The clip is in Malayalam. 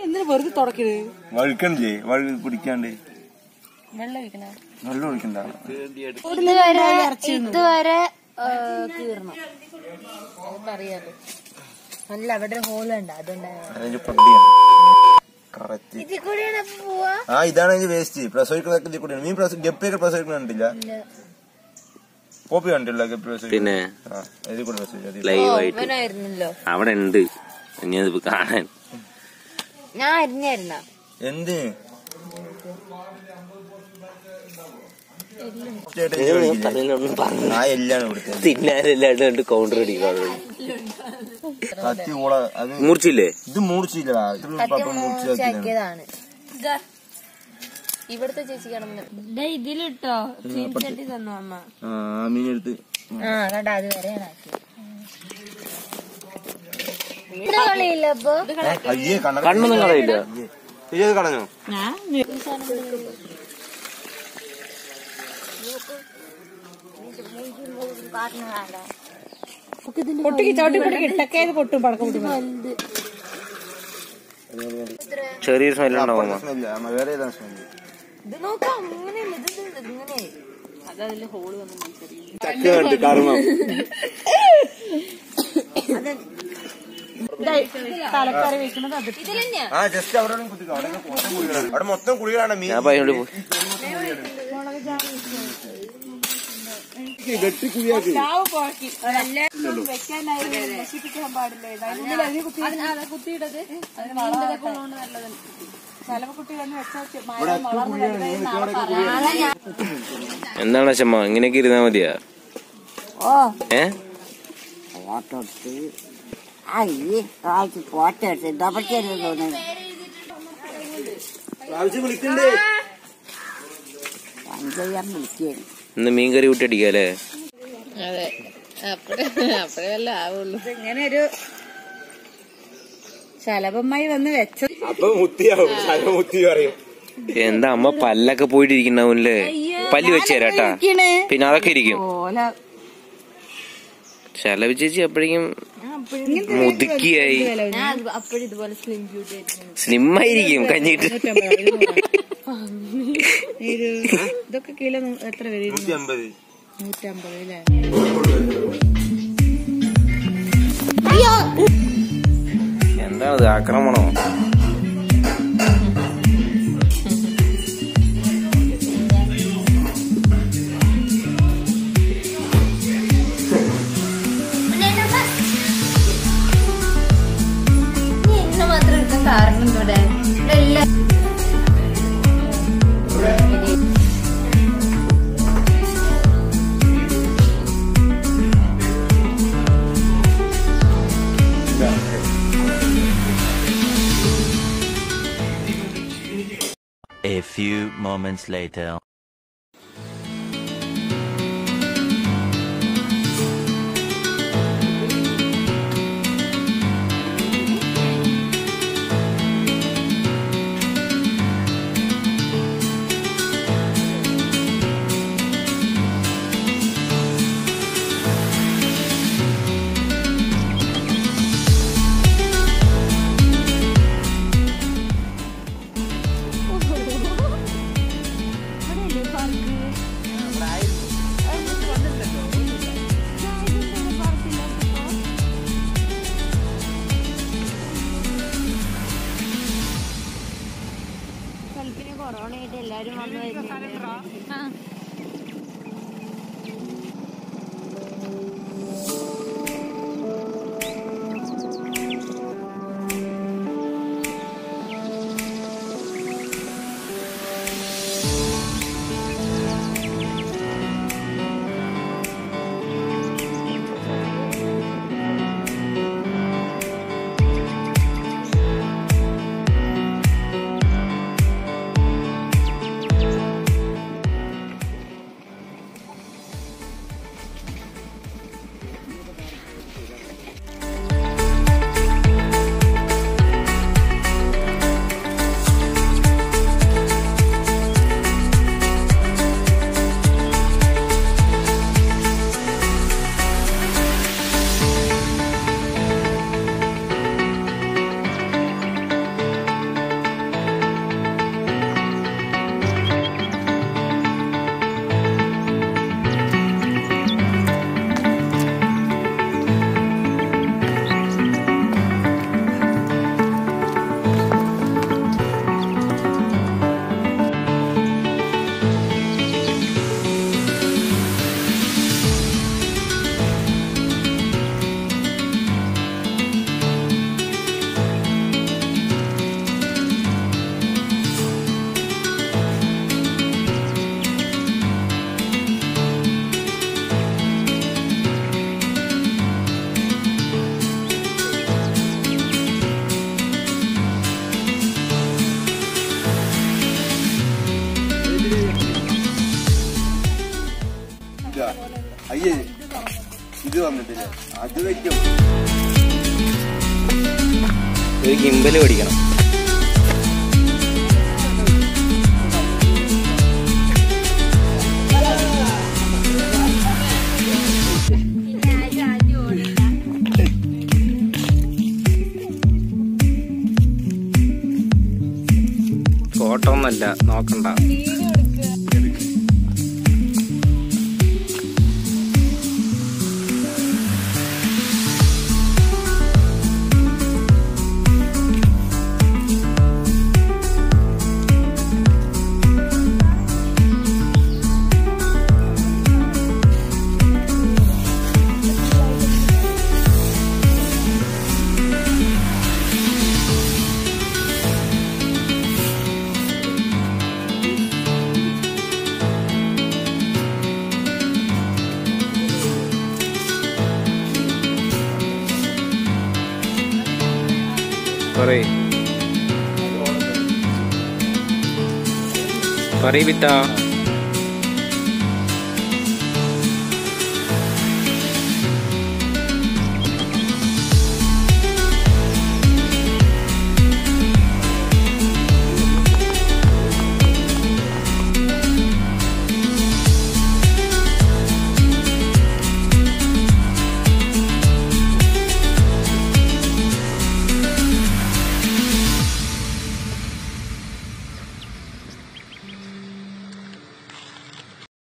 എന്തിനു വെറുതെ തുടക്കണ് വഴുക്കണില്ലേ വഴു കുടിക്കാണ്ട് വെള്ളം ഒഴിക്കണ വെള്ളം ഒഴിക്കണ്ട ഇതുവരെ ഇതുവരെ കീറണം അറിയാലോ അല്ല അവിടെ ഒരു ഹോൾ ഉണ്ട് അതുകൊണ്ടാണ് അതിന്റെ പണ്ടിയാണ് കറക്റ്റ് ഇതിൽ കൂടെയാണ് അപ്പൊ പോവാ ആ ഇതാണ് അതിന്റെ വേസ്റ്റ് പ്രസവിക്കുന്നതൊക്കെ ഇതിൽ കൂടെയാണ് മീൻ പ്രസവ ഗപ്പിയൊക്കെ പ്രസവിക്കുന്ന കണ്ടില്ല പോപ്പി കണ്ടില്ല ഗപ്പി പ്രസവിക്കുന്നത് പിന്നെ ആ ഇതിൽ കൂടെ പ്രസവിച്ചു ലൈവ് ആയിട്ട് അവനായിരുന്നല്ലോ അവിടെ ഉണ്ട് ഇനി അത് കാണാൻ ഞാൻ അരിഞ്ഞായിരുന്ന എന്ത് തലയിലൊന്നും പറഞ്ഞു ആ എല്ലാണ് ഇവിടുത്തെ തിന്നാനല്ലാണ്ട് കണ്ട് കൗണ്ടർ അടിക്കാറുള്ളൂ കത്തി ഓള അത് മൂർച്ചില്ലേ ഇത് മൂർച്ചയില്ലടാ ഇത് പപ്പ മൂർച്ചയാക്കിയതാണ് ആക്കിയതാണ് ഇവിടുത്തെ ചേച്ചിക്കാണെന്ന് ഇതിലിട്ടോ ചീനിച്ചട്ടി തന്നു അമ്മ ആ മീനെടുത്ത് ആ കണ്ട അത് വരെ ഇത് കളിയില്ല അപ്പൊ അയ്യേ കണ്ണ കണ്ണൊന്നും കളയില്ല ഇത് കളഞ്ഞോ പൊട്ടിക്ക് ചവിട്ടി പൊട്ടിക്ക് ഇട്ടക്കേത് പൊട്ടും പടക്കം പൊട്ടി ചെറിയൊരു സ്മെല്ലുണ്ടാവും സ്മെല്ല വേറെ ഏതാണ് സ്മെല്ല് ഇത് നോക്കാം അങ്ങനെയല്ല ഇത് ഇത് ഇങ്ങനെ അതതില് ഹോള് വന്ന് മത്സരിക്കും ചക്കയുണ്ട് കർമ്മം തലക്കറി വെക്കുന്നത് അത് ഇതിലെന്നെയാ ആ ജസ്റ്റ് അവിടെ കുത്തിക്കോ അവിടെ മൊത്തം കുഴികളാണ് അവിടെ മൊത്തം കുഴികളാണ് മീൻ ഞാൻ പയ്യോണ്ട് പോയി വെട്ടി കുഴിയാക്കി ചാവ് പോക്കി അതെല്ലാം വെക്കാനായി നശിപ്പിക്കാൻ പാടില്ല അതിനുള്ളിൽ അതിന് കുത്തി അത് കുത്തിയിടത് അതിന് വളമൊക്കെ ഉള്ളതുകൊണ്ട് നല്ലത് ചിലപ്പോ കുട്ടി വന്ന് വെച്ചാൽ മഴ വളർന്നു വലുതായി നാളെ പറയാം എന്താണ് അച്ഛമ്മ ഇങ്ങനെയൊക്കെ ഇരുന്നാ മതിയാ ഓ ഏ ഫോട്ടോ എടുത്ത് അയ്യേ കാലത്ത് ഫോട്ടോ എടുത്ത് എന്താ പറ്റിയത് തോന്നുന്നു ആവശ്യം വിളിക്കണ്ടേ പഞ്ചയ്യാൻ വിളിക്കുകയാണ് ഇന്ന് മീൻകറി കൂട്ടിയടിക്കാല്ലേ അതെ അപ്പഴേ അപ്പഴേ വല്ല ആവുള്ളൂ ഇങ്ങനെ ഒരു ശലഭമായി വന്ന് വെച്ച അപ്പൊ മുത്തിയാവും ശല മുത്തി പറയും എന്താ അമ്മ പല്ലൊക്കെ പോയിട്ടിരിക്കണ്ടാവൂല്ലേ പല്ല് വെച്ച് തരാട്ടാ പിന്നെ അതൊക്കെ ഇരിക്കും പോലെ ശലഭ ചേച്ചി അപ്പോഴേക്കും മുതുക്കിയായി ഞാൻ അപ്പോഴും ഇതുപോലെ സ്ലിം ബ്യൂട്ടി സ്ലിം ആയിരിക്കും കഞ്ഞിട്ട് ഇതൊക്കെ കിലോ എത്ര വരും നൂറ്റി അമ്പത് നൂറ്റമ്പത് അല്ലേ എന്താണത് ആക്രമണോ ഇന്ന് മാത്രം എടുക്കാൻ കാരണം ഇവിടെ എല്ലാം A few moments later. ഗൾഫിന് കൊറോണ ആയിട്ട് എല്ലാരും വന്നു വരുന്നുണ്ട് വന്നിട്ടില്ല അത് വെക്കും ഒരു ഗിംബല് പഠിക്കണം ഫോട്ടോ ഒന്നല്ല നോക്കണ്ട പറയ് പറയ് പിത്ത